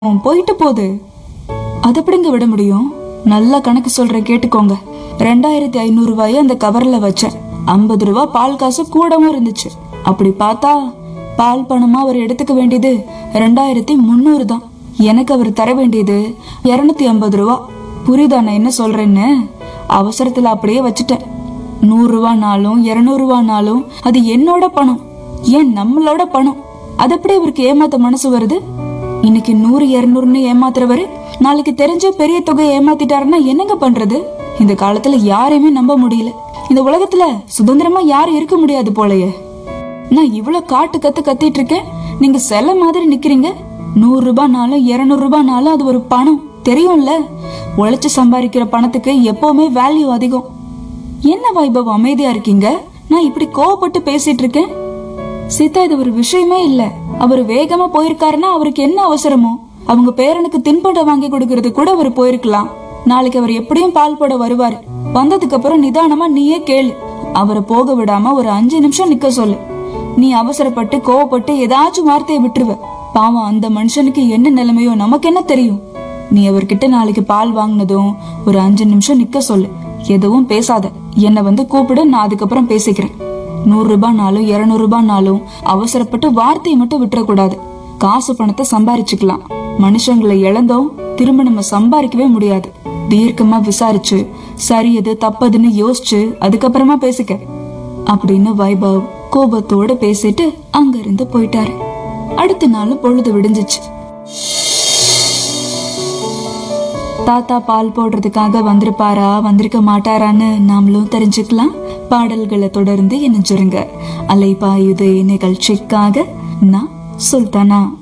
அவன் போயிட்டு போகுது அது எப்படிங்க விட முடியும் நல்லா கணக்கு சொல்றேன் கேட்டுக்கோங்க ரெண்டாயிரத்தி ஐநூறு ரூபாயை அந்த கவர்ல வச்சேன் ஐம்பது ரூபா பால் காசு கூடவும் இருந்துச்சு அப்படி பார்த்தா பால் பணமா அவர் எடுத்துக்க வேண்டியது ரெண்டாயிரத்தி முந்நூறு தான் எனக்கு அவர் தர வேண்டியது இருநூத்தி ஐம்பது ரூபா புரியுதா நான் என்ன சொல்றேன்னு அவசரத்துல அப்படியே வச்சுட்டேன் நூறு ரூபானாலும் இருநூறு ரூபானாலும் அது என்னோட பணம் ஏன் நம்மளோட பணம் அது எப்படி இவருக்கு ஏமாத்த மனசு வருது இன்னைக்கு நூறு இருநூறுன்னு ஏமாத்துறவரு நாளைக்கு தெரிஞ்ச பெரிய தொகையை ஏமாத்திட்டாருன்னா என்னங்க பண்றது இந்த காலத்துல யாரையுமே நம்ப முடியல இந்த உலகத்துல சுதந்திரமா யாரும் இருக்க முடியாது போலயே நான் இவ்வளவு காட்டு கத்து கத்திட்டு இருக்கேன் நீங்க செல மாதிரி நிக்கிறீங்க நூறு ரூபாய்னாலும் இருநூறு ரூபாய்னாலும் அது ஒரு பணம் தெரியும்ல உழைச்சு சம்பாதிக்கிற பணத்துக்கு எப்பவுமே வேல்யூ அதிகம் என்ன வைபவ் அமைதியா இருக்கீங்க நான் இப்படி கோவப்பட்டு பேசிட்டு இருக்கேன் சீதா இது ஒரு விஷயமே இல்ல அவர் வேகமா போயிருக்காருன்னா அவருக்கு என்ன அவசரமோ அவங்க பேரனுக்கு தின்பண்டம் வாங்கி கொடுக்கறது கூட அவர் போயிருக்கலாம் நாளைக்கு அவர் எப்படியும் பால் போட வருவாரு வந்ததுக்கு அப்புறம் நிதானமா நீயே கேளு அவரை போக விடாம ஒரு அஞ்சு நிமிஷம் நிக்க சொல்லு நீ அவசரப்பட்டு கோவப்பட்டு ஏதாச்சும் வார்த்தையை விட்டுருவ பாவம் அந்த மனுஷனுக்கு என்ன நிலைமையோ நமக்கு என்ன தெரியும் நீ அவர்கிட்ட நாளைக்கு பால் வாங்கினதும் ஒரு அஞ்சு நிமிஷம் நிக்க சொல்லு எதுவும் பேசாத என்னை வந்து கூப்பிடு நான் அதுக்கப்புறம் பேசிக்கிறேன் நூறு ரூபாய்னாலும் இருநூறு ரூபாய்னாலும் அவசரப்பட்டு வார்த்தையை மட்டும் விட்டுறக்கூடாது காசு பணத்தை சம்பாரிச்சுக்கலாம் மனுஷங்களை இழந்தோம் திரும்ப நம்ம சம்பாதிக்கவே முடியாது தீர்க்கமா விசாரிச்சு சரி எது தப்பதுன்னு யோசிச்சு அதுக்கப்புறமா பேசிக்க அப்படின்னு வைபவ் கோபத்தோட பேசிட்டு அங்க இருந்து போயிட்டாரு அடுத்த நாள் பொழுது விடிஞ்சிச்சு தாத்தா பால் போடுறதுக்காக வந்திருப்பாரா வந்திருக்க மாட்டாரான்னு நாமளும் தெரிஞ்சுக்கலாம் பாடல்களை தொடர்ந்து இணைஞ்சிருங்க அலைபாயுதே நிகழ்ச்சிக்காக நான் சுல்தானா